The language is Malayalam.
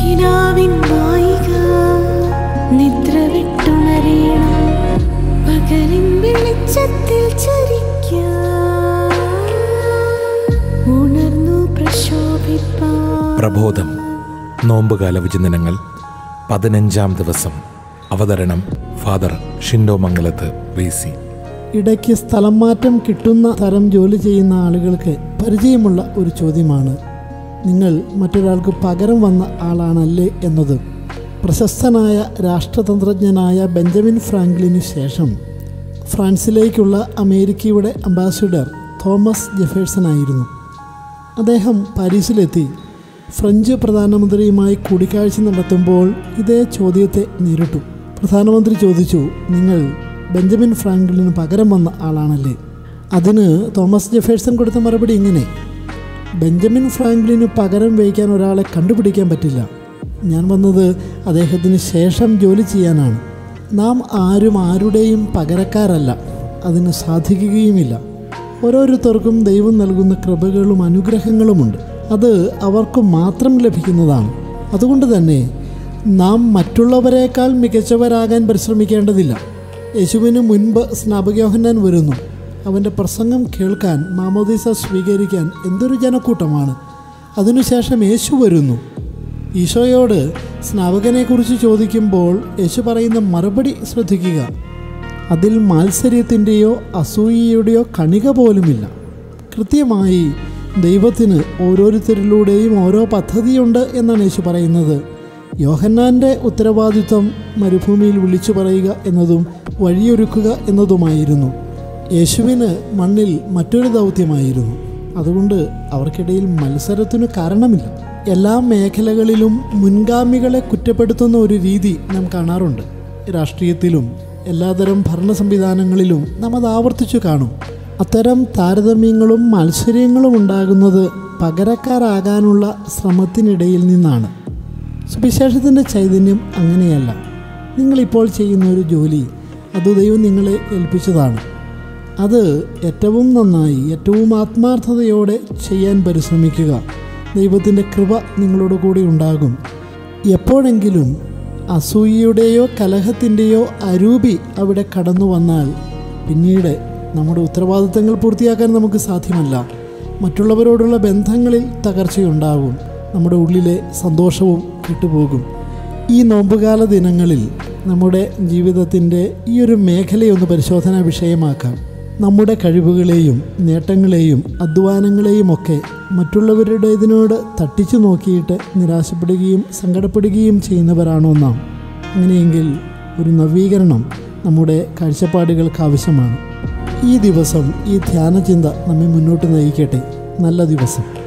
കിനാവിൻ വായിക നിദ്ര വിട്ടുണരീണം പകലിൻ വെളിച്ചത്തിൽ ചരിക്കാം ഉണർന്നു പ്രശോഭിപ്പാൻ പ്രബോധം നോമ്പുകാല വിചിന്തനങ്ങൾ പതിനഞ്ചാം ദിവസം അവതരണം father Shinto Mangalath V C ഇടയ്ക്ക് സ്ഥലം മാറ്റം കിട്ടുന്ന തരം ജോലി ചെയ്യുന്ന ആളുകൾക്ക് പരിചയമുള്ള ഒരു ചോദ്യമാണ് നിങ്ങൾ മറ്റൊരാൾക്ക് പകരം വന്ന ആളാണല്ലേ എന്നത് പ്രശസ്തനായ രാഷ്ട്രതന്ത്രജ്ഞനായ ബെഞ്ചമിൻ ഫ്രാങ്ക്ലിനു ശേഷം ഫ്രാൻസിലേക്കുള്ള അമേരിക്കയുടെ അംബാസിഡർ തോമസ് ജെഫേഴ്സൺ ആയിരുന്നു അദ്ദേഹം പാരീസിലെത്തി ഫ്രഞ്ച് പ്രധാനമന്ത്രിയുമായി കൂടിക്കാഴ്ച നടത്തുമ്പോൾ ഇതേ ചോദ്യത്തെ നേരിട്ടു പ്രധാനമന്ത്രി ചോദിച്ചു നിങ്ങൾ ബെഞ്ചമിൻ ഫ്രാങ്ക്ലിന് പകരം വന്ന ആളാണല്ലേ അതിന് തോമസ് ജെഫേഴ്സൺ കൊടുത്ത മറുപടി ഇങ്ങനെ ബെഞ്ചമിൻ ഫ്രാങ്ക്ലിന് പകരം വയ്ക്കാൻ ഒരാളെ കണ്ടുപിടിക്കാൻ പറ്റില്ല ഞാൻ വന്നത് അദ്ദേഹത്തിന് ശേഷം ജോലി ചെയ്യാനാണ് നാം ആരും ആരുടെയും പകരക്കാരല്ല അതിന് സാധിക്കുകയുമില്ല ഓരോരുത്തർക്കും ദൈവം നൽകുന്ന കൃപകളും അനുഗ്രഹങ്ങളുമുണ്ട് അത് അവർക്ക് മാത്രം ലഭിക്കുന്നതാണ് അതുകൊണ്ട് തന്നെ നാം മറ്റുള്ളവരെക്കാൾ മികച്ചവരാകാൻ പരിശ്രമിക്കേണ്ടതില്ല യേശുവിന് മുൻപ് സ്നാപകയോഹന്നാൻ വരുന്നു അവൻ്റെ പ്രസംഗം കേൾക്കാൻ മാമോദീസ സ്വീകരിക്കാൻ എന്തൊരു ജനക്കൂട്ടമാണ് അതിനുശേഷം യേശു വരുന്നു ഈശോയോട് സ്നാപകനെക്കുറിച്ച് ചോദിക്കുമ്പോൾ യേശു പറയുന്ന മറുപടി ശ്രദ്ധിക്കുക അതിൽ മാത്സര്യത്തിൻ്റെയോ അസൂയയുടെയോ കണിക പോലുമില്ല കൃത്യമായി ദൈവത്തിന് ഓരോരുത്തരിലൂടെയും ഓരോ പദ്ധതിയുണ്ട് എന്നാണ് യേശു പറയുന്നത് യോഹന്നാൻ്റെ ഉത്തരവാദിത്വം മരുഭൂമിയിൽ വിളിച്ചു പറയുക എന്നതും വഴിയൊരുക്കുക എന്നതുമായിരുന്നു യേശുവിന് മണ്ണിൽ മറ്റൊരു ദൗത്യമായിരുന്നു അതുകൊണ്ട് അവർക്കിടയിൽ മത്സരത്തിന് കാരണമില്ല എല്ലാ മേഖലകളിലും മുൻഗാമികളെ കുറ്റപ്പെടുത്തുന്ന ഒരു രീതി നാം കാണാറുണ്ട് രാഷ്ട്രീയത്തിലും എല്ലാതരം ഭരണ സംവിധാനങ്ങളിലും നാം അത് ആവർത്തിച്ചു കാണും അത്തരം താരതമ്യങ്ങളും മത്സര്യങ്ങളും ഉണ്ടാകുന്നത് പകരക്കാരാകാനുള്ള ശ്രമത്തിനിടയിൽ നിന്നാണ് സുവിശേഷത്തിൻ്റെ ചൈതന്യം അങ്ങനെയല്ല നിങ്ങളിപ്പോൾ ചെയ്യുന്ന ഒരു ജോലി അത് ദൈവം നിങ്ങളെ ഏൽപ്പിച്ചതാണ് അത് ഏറ്റവും നന്നായി ഏറ്റവും ആത്മാർത്ഥതയോടെ ചെയ്യാൻ പരിശ്രമിക്കുക ദൈവത്തിൻ്റെ കൃപ നിങ്ങളോട് കൂടി ഉണ്ടാകും എപ്പോഴെങ്കിലും അസൂയയുടെയോ കലഹത്തിൻ്റെയോ അരൂപി അവിടെ കടന്നു വന്നാൽ പിന്നീട് നമ്മുടെ ഉത്തരവാദിത്തങ്ങൾ പൂർത്തിയാക്കാൻ നമുക്ക് സാധ്യമല്ല മറ്റുള്ളവരോടുള്ള ബന്ധങ്ങളിൽ തകർച്ചയുണ്ടാകും നമ്മുടെ ഉള്ളിലെ സന്തോഷവും കിട്ടുപോകും ഈ നോമ്പുകാല ദിനങ്ങളിൽ നമ്മുടെ ജീവിതത്തിൻ്റെ ഈ ഒരു മേഖലയൊന്ന് പരിശോധനാ വിഷയമാക്കാം നമ്മുടെ കഴിവുകളെയും നേട്ടങ്ങളെയും അധ്വാനങ്ങളെയും ഒക്കെ മറ്റുള്ളവരുടേതിനോട് തട്ടിച്ചു നോക്കിയിട്ട് നിരാശപ്പെടുകയും സങ്കടപ്പെടുകയും ചെയ്യുന്നവരാണോ നാം അങ്ങനെയെങ്കിൽ ഒരു നവീകരണം നമ്മുടെ കാഴ്ചപ്പാടുകൾക്ക് ആവശ്യമാണ് ഈ ദിവസം ഈ ധ്യാനചിന്ത നമ്മെ മുന്നോട്ട് നയിക്കട്ടെ നല്ല ദിവസം